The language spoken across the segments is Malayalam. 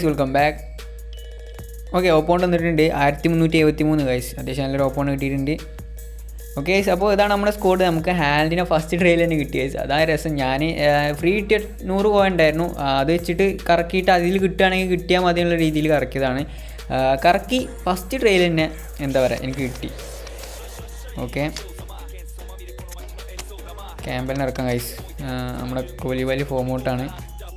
guys welcome back okay opponent വന്നിട്ടുണ്ട് ആയിരത്തി മുന്നൂറ്റി എഴുപത്തി മൂന്ന് ഗൈസ് അത്യാവശ്യം നല്ലൊരു ഓപ്പോണ്ട് കിട്ടിയിട്ടുണ്ട് ഓക്കെ ഗൈസ് അപ്പോൾ ഇതാണ് നമ്മുടെ സ്കോഡ് നമുക്ക് ഹാൻഡിനെ ഫസ്റ്റ് ട്രെയിൽ തന്നെ കിട്ടി ഗൈസ് അതാ രസം ഞാൻ ഫ്രീ കിട്ടിയ നൂറ് പോയിണ്ടായിരുന്നു അത് വെച്ചിട്ട് കറക്കിയിട്ട് അതിൽ കിട്ടുകയാണെങ്കിൽ കിട്ടിയാൽ മതി എന്നുള്ള രീതിയിൽ കറക്കിയതാണ് ആ, കറക്കി ഫസ്റ്റ് ട്രെയിൽ തന്നെ എന്താ പറയുക എനിക്ക് കിട്ടി ഓക്കെ ക്യാമ്പലിന് ഇറക്കാം ഗൈസ് നമ്മുടെ കോലി വലി ഫോം ഔട്ടാണ്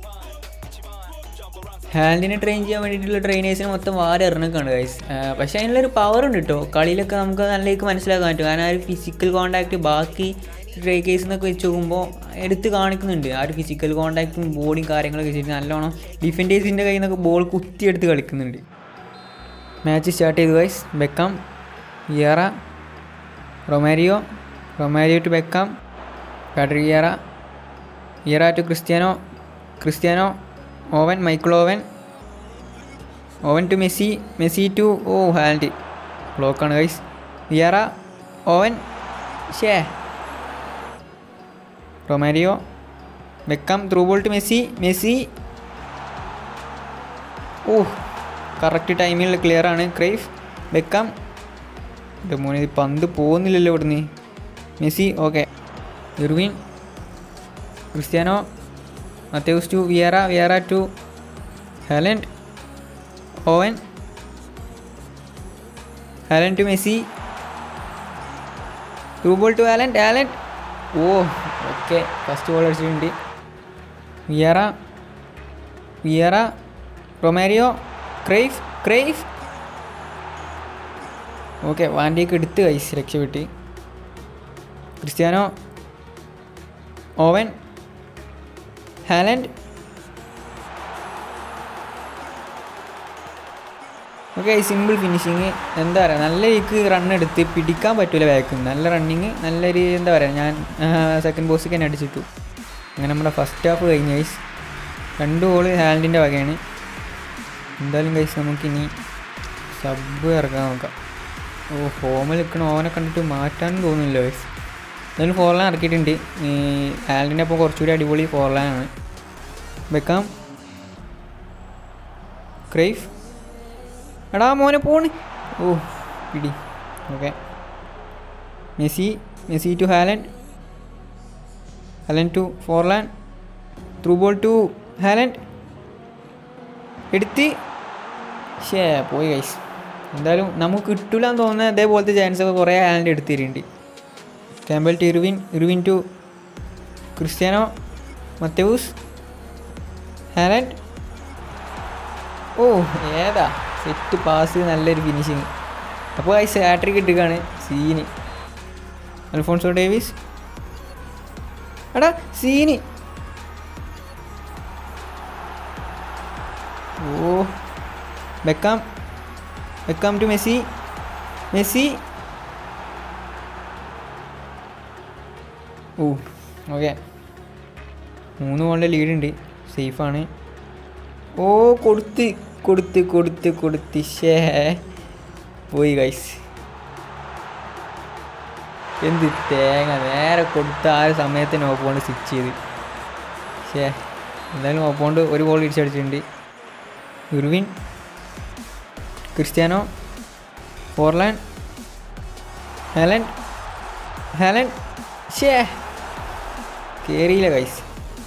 ഹാൻഡിനെ ട്രെയിൻ ചെയ്യാൻ വേണ്ടിയിട്ടുള്ള ട്രെയിനേഴ്സിന് മൊത്തം വാര എറിഞ്ഞൊക്കെയാണ് ഗൈസ് പക്ഷേ അതിനുള്ളൊരു പവർ ഉണ്ട് കേട്ടോ കളിയിലൊക്കെ നമുക്ക് നല്ലതായിട്ട് മനസ്സിലാക്കാൻ പറ്റും കാരണം ആ ഒരു ഫിസിക്കൽ കോണ്ടാക്ട് ബാക്കി ട്രൈ കേസ് എന്നൊക്കെ വെച്ച് നോക്കുമ്പോൾ എടുത്ത് കാണിക്കുന്നുണ്ട് ആ ഒരു ഫിസിക്കൽ കോണ്ടാക്റ്റും ബോഡിയും കാര്യങ്ങളൊക്കെ വെച്ചിട്ട് നല്ലോണം ഡിഫൻഡേഴ്സിൻ്റെ കയ്യിൽ നിന്നൊക്കെ ബോൾ കുത്തിയെടുത്ത് കളിക്കുന്നുണ്ട് മാച്ച് സ്റ്റാർട്ട് ചെയ്തു ഗൈസ് ബെക്കാം ഇയറ റൊമാരിയോ റൊമാരിയോ ടു ബെക്കാം കാഡ്രിയറ ഇയറ to Cristiano Cristiano Owen Michael Owen Owen to Messi Messi to oh hand ബ്ലോക്കാണ് ഗൈസ് ഇയറ ഓവൻ ഷേ Romario Beckham through ball to Messi Messi oh correct ടൈമിൽ ക്ലിയർ ആണ് ക്രൈഫ് ബെക്കാം എൻ്റെ മോനെ ഇത് പന്ത് പോകുന്നില്ലല്ലോ ഇവിടുന്ന് Messi okay Irwin Cristiano Matthaus to Vieira Vieira to Haaland Owen Haaland to Messi to ball to Haaland Haaland oh okay first ball അടിച്ചിട്ടുണ്ട് Vieira Vieira Romario Cruyff Cruyff okay വാൻഡിയൊക്കെ എടുത്ത് കൈസ് രക്ഷപ്പെട്ട് Cristiano Owen Haaland okay simple finishing എന്താ പറയുക നല്ല രീതിക്ക് റൺ എടുത്ത് പിടിക്കാൻ പറ്റൂല ബാക്ക് നല്ല റണ്ണിങ് നല്ലൊരു എന്താ പറയുക ഞാൻ സെക്കൻഡ് പോസ്റ്റ് തന്നെ അടിച്ചിട്ടു അങ്ങനെ നമ്മുടെ ഫസ്റ്റ് ഹാഫ് കഴിഞ്ഞ ഗൈസ് രണ്ട് ഗോള് ഹാലൻഡിൻ്റെ വകയാണ് എന്തായാലും ഗൈസ് നമുക്കിനി സബ് ഇറക്കാൻ നോക്കാം ഓ ഫോമിൽ നിൽക്കണ ഓനെ കണ്ടിട്ട് മാറ്റാനും തോന്നുന്നില്ല ഗൈസ് എന്തായാലും ഫോർ ലൈൻ ഇറക്കിയിട്ടുണ്ട് ഈ ഹാലൻഡിൻ്റെ അപ്പോൾ കുറച്ചുകൂടി അടിപൊളി ഫോർ ലൈനാണ് വെക്കാം ക്രൈഫ് എടാ മോനെ പോണ് ഓ പിടി okay Messi Messi to Haaland Haaland to Forlan through ball to Haaland എടുത്ത് ഷേ പോയി ഗൈസ് എന്തായാലും നമുക്ക് കിട്ടില്ല എന്ന് തോന്നുന്ന അതേപോലത്തെ ചാൻസ് ഒക്കെ കുറേ ഹാലൻഡ് എടുത്തിട്ടുണ്ട് Campbell to Irwin Irwin to Cristiano Matthaus Haaland oh ഏതാ സെറ്റ് പാസ് നല്ലൊരു ഫിനിഷിങ് അപ്പോൾ ഗൈസ് ഹാട്രിക് ഇട്ടുകയാണ് സീന് അൽഫോൺസോ ഡേവിസ് എടാ scene oh Beckham Beckham to Messi Messi oh okay മൂന്ന് ഗോളിൻ്റെ ലീഡുണ്ട് സേഫാണ് ഓ കൊടുത്ത് കൊടുത്ത് കൊടുത്ത് കൊടുത്ത് ഷേ പോയി ഗൈസ് എന്ത് തേങ്ങ നേരെ കൊടുത്ത ആ ഒരു സമയത്തിന് ഓപ്പോണ്ട് സ്വിച്ച് ചെയ്ത് ഷേ എന്തായാലും ഓപ്പോണ്ട് ഒരു ഗോൾ ഇടിച്ചടിച്ചിട്ടുണ്ട് Irwin Cristiano Forlan Haaland Haaland ഷേ കയറിയില്ല guys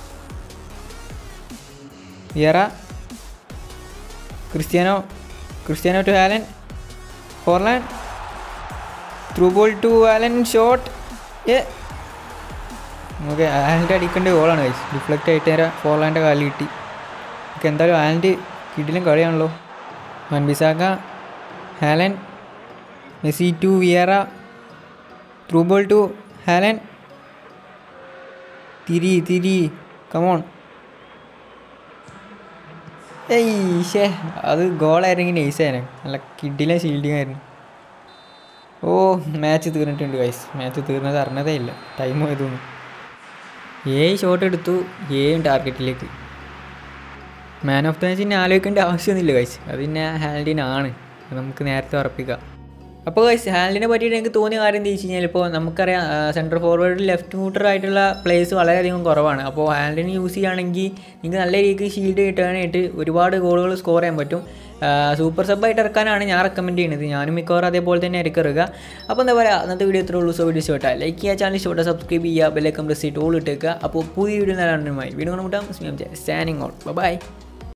Vieira Cristiano Cristiano to Haaland Forlan through ball to Haaland shot ഏ നമുക്ക് ആലൻ്റെ അടിക്കേണ്ട ഗോളാണ് കഴിച്ച് ഡിഫ്ലക്റ്റ് ആയിട്ട് നേരെ ഫോർലാൻ്റെ കാലിൽ കിട്ടി നമുക്ക് എന്തായാലും ആലൻ്റെ കിടിലും കളിയാണല്ലോ Wan-Bissaka Haaland Messi to Vieira through ball to Haaland തിരി തിരി കമോൺ ഏയ് ഷേ അത് ഗോളായിരുന്നെങ്കിൽ നൈസായിരുന്നു നല്ല കിഡിലെ ഷീൽഡിങ് ആയിരുന്നു ഓ മാച്ച് തീർന്നിട്ടുണ്ട് ഗൈസ് മാച്ച് തീർന്നത് അറിഞ്ഞതേ ഇല്ല ടൈം പോയതൊന്നും ഏഴ് ഷോട്ട് എടുത്തു ഏഴും ടാർഗറ്റിലേക്ക് മാൻ ഓഫ് ദ മാച്ചിനെ ആലോചിക്കേണ്ട ആവശ്യമൊന്നുമില്ല ഗൈസ് അത് പിന്നെ ഹാൻഡിനാണ് അത് നമുക്ക് നേരത്തെ ഉറപ്പിക്കാം അപ്പോൾ ഗൈസ് ഹാൻഡിനെ പറ്റിയിട്ട് എനിക്ക് തോന്നിയ കാര്യം എന്താ വെച്ച് കഴിഞ്ഞാൽ ഇപ്പോൾ നമുക്കറിയാം സെൻട്രൽ ഫോർവേഡ് ലെഫ്റ്റ് ഫൂട്ടർ ആയിട്ടുള്ള പ്ലേയേഴ്സ് വളരെയധികം കുറവാണ് അപ്പോൾ ഹാൻഡിന് യൂസ് ചെയ്യുകയാണെങ്കിൽ നിങ്ങൾക്ക് നല്ല രീതിക്ക് ഷീൽഡ് കിട്ടാനായിട്ട് ഒരുപാട് ഗോളുകൾ സ്കോർ ചെയ്യാൻ പറ്റും സൂപ്പർ സബായിട്ട് ഇറക്കാനാണ് ഞാൻ റെക്കമെൻഡ് ചെയ്യുന്നത് ഞാനും മിക്കവാറും അതേപോലെ തന്നെ ആയിരിക്കും ഇറക്കുക അപ്പോൾ എന്താ പറയുക അന്നത്തെ വീഡിയോ ഇത്രേ ഉള്ളൂ സോ വീഡിയോ ഇഷ്ടപ്പെട്ടാൽ ലൈക്ക് ചെയ്യുക ചാനൽ ഇഷ്ടപ്പെട്ടാൽ സബ്സ്ക്രൈബ് ചെയ്യുക ബെല്ലൈക്കൺ പ്രസ് ചെയ്ത് ഓൾ ഇട്ടേക്കുക അപ്പോൾ പുതിയ വീഡിയോ നേടാനുമായി വീഡിയോ കാണുമ്പോൾ സ്റ്റാനിങ് ഓൾ ബൈ